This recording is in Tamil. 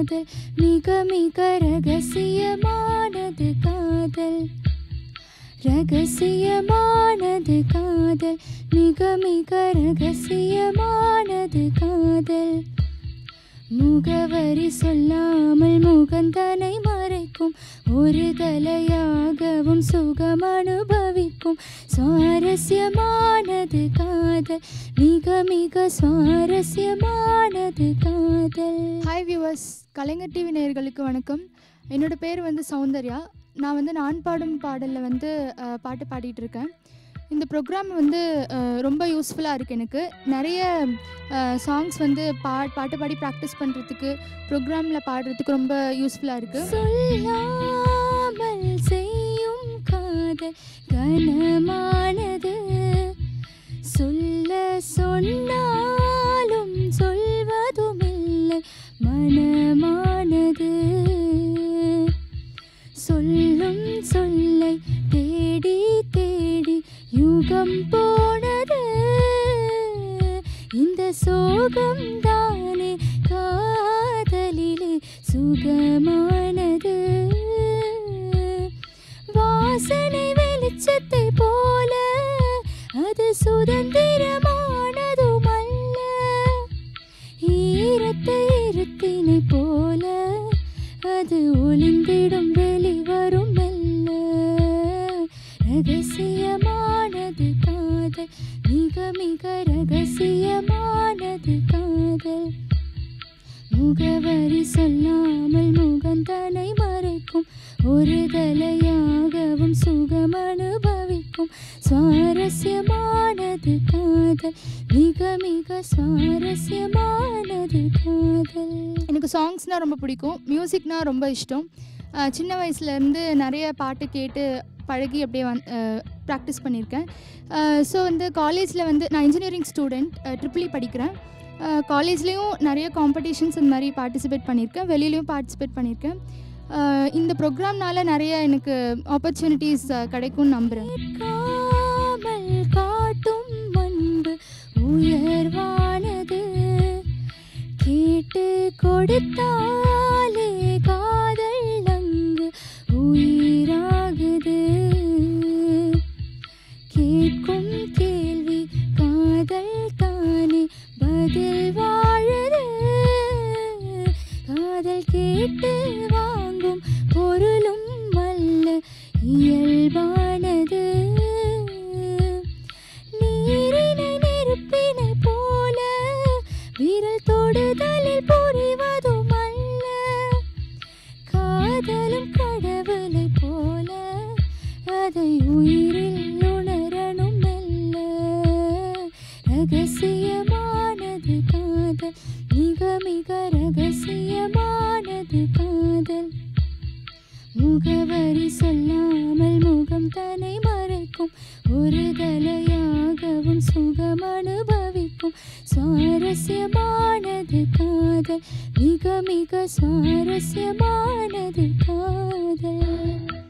காதல் மிக மிக ரகசியமானது காதல் ரகசியமானது காதல் மிக மிக ரகசியமானது காதல் முகவரி சொல்லாமல் முகந்தனை மறைக்கும் ஒரு தலையாகவும் சுகம் அனுபவிக்கும் சுவாரஸ்யமானது காதல் மிக மிக சுவாரஸ்யமானது காதல் ஹாய் வியூவர்ஸ் கலைஞர் டிவி நேயர்களுக்கு வணக்கம் என்னோட பேர் வந்து சௌந்தர்யா நான் வந்து நான் பாடும் பாடலில் வந்து அஹ், பாட்டு பாடிட்டு இருக்கேன் இந்த ப்ரோக்ராம் வந்து அஹ், ரொம்ப யூஸ்ஃபுல்லாக இருக்குது எனக்கு நிறைய சாங்ஸ் வந்து பா பாட்டு பாடி ப்ராக்டிஸ் பண்ணுறதுக்கு ப்ரோக்ராமில் பாடுறதுக்கு ரொம்ப யூஸ்ஃபுல்லாக இருக்குது சொல்லாமல் செய்யும் காதல் கனமானது சொல்ல சொன்னாலும் சொல்வதுமில்லை மனமானது சொல்லும் சொல்லை தேடி தேடி யுகம் போனது இந்த சோகம் தானே காதலிலே சுகமானது வாசனை வெளிச்சத்தை போல அது சுதந்திரமானதும் அல்ல ஈரத்தை இருத்தினை போல அது ஒளிந்திடும் வெளிவரும் மெல்ல ரகசியமானது காதல் மிக மிக ரகசியமானது காதல் முகவரி சொல்லாமல் முகந்தனை மறைக்கும் ஒரு தலையாகவும் சுகம் அனுபவிக்கும் சுவாரஸ்யமானது காதல் மிக மிக சுவாரஸ்யமானது காதல் எனக்கு சாங்ஸ்னால் ரொம்ப பிடிக்கும் மியூசிக்னால் ரொம்ப இஷ்டம் அஹ், சின்ன வயசுலேருந்து நிறைய பாட்டு கேட்டு பழகி அப்படியே வந் ப்ராக்டிஸ் பண்ணியிருக்கேன் ஸோ வந்து காலேஜில் வந்து நான் இன்ஜினியரிங் ஸ்டூடெண்ட் ட்ரிபிளி படிக்கிறேன் காலேஜ்லேயும் நிறைய காம்படிஷன்ஸ் இந்த மாதிரி பார்ட்டிசிபேட் பண்ணியிருக்கேன் வெளியிலையும் பார்ட்டிசிபேட் பண்ணியிருக்கேன் அஹ், இந்த ப்ரோக்ராம்னால நிறைய எனக்கு ஆப்பர்ச்சுனிட்டிஸ் கிடைக்கும்னு நம்புகிறேன் காமல் காட்டும் அன்பு உயர்வானது கேட்டு கொடுத்தாலே காதல் அங்கு உயிராகுது கேட்கும் கேள்வி காதல் தானே பதில் வாழுது காதல் கேட்டு வாங்கும் பொருளும் அல்ல இயல்பானது நீரினை நெருப்பினை போல விரல் தொடுதலில் புரிவதும் அல்ல காதலும் கடவுளை போல அதை உயிரில் உணரணும் மெல்ல ரகசியமானது காதல் மிக மிக ரகசியமானது காதல் முகவரி சொல்லாமல் முகம் தன்னை மறைக்கும் ஒரு தலையாகவும் சுகம் அனுபவிக்கும் சுவாரஸ்யமானது காதல் மிக மிக சுவாரஸ்யமானது காதல்